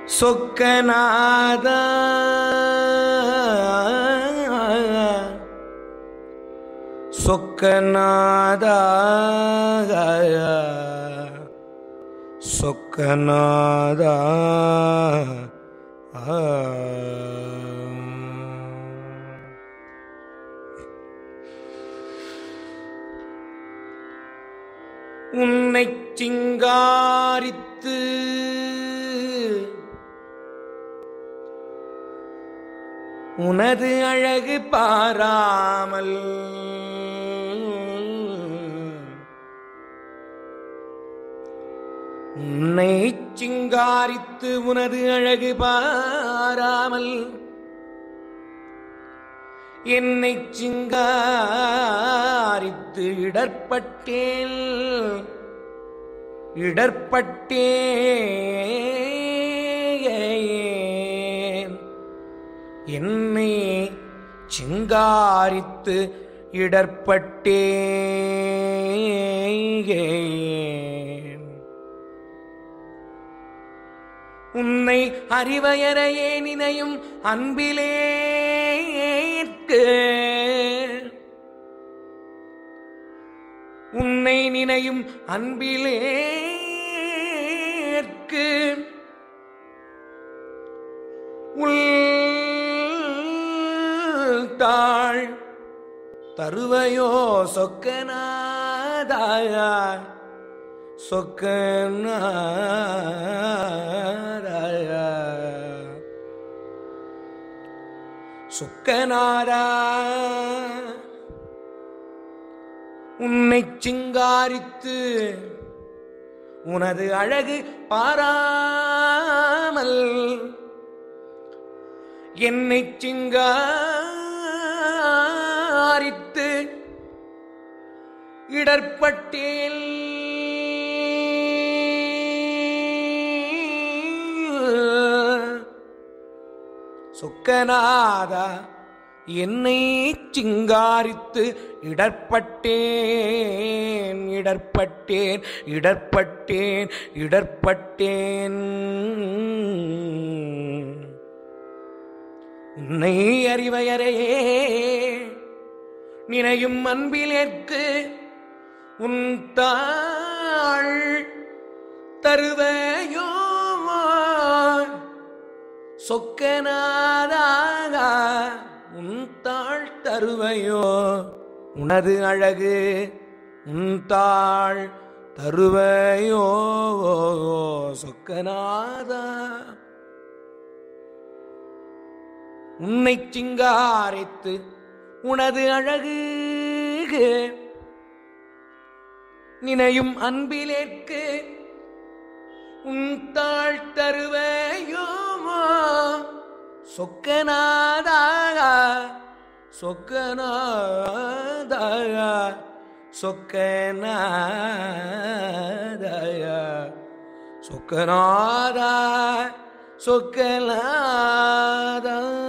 சொக்கநாத சொக்கநாத சொக்கநாத உன்னை சிங்காரித்து உனது அழகு பாராமல் உன்னை சிங்காரித்து உனது அழகு பாராமல் என்னை சிங்காரித்து இடர்பட்டேன் இடர்பட்டேன் என்னை சிங்காரித்து இடர்பட்டேன் உன்னை அறிவயறையே நினையும் அன்பிலேற்கு உன்னை நினையும் அன்பிலேற்கு உள்தாள் தருவையோ சொக்கநாதாயா சொக்கநாதாயா சொக்கநாதா உன்னை சிங்காரித்து உனது அழகு பாராமல் என்னை சிங்காரித்து இடர்பட்டேல் சொக்கநாதா என்னை சிங்காரித்து இடர்பட்டேன் இடர்பட்டேன் இடர்பட்டேன் இடர்பட்டேன் உன்னை அறிவையறையே நினையும் அன்பிலேற்கு உன் தாள் தருவையோ சொக்கநாதாக உன் தாள் தருவையோ உனது அழகு உன் தாள் தருவையோ சொக்கநாதா உன்னை சிங்காரித்து உனது அழகு நினையும் அன்பிலேற்கு உன் தாழ் தருவையோமோ சொக்கநாதாக சொக்கநாதாக சொக்கநாதய சொக்கநாதா சொக்கநாதா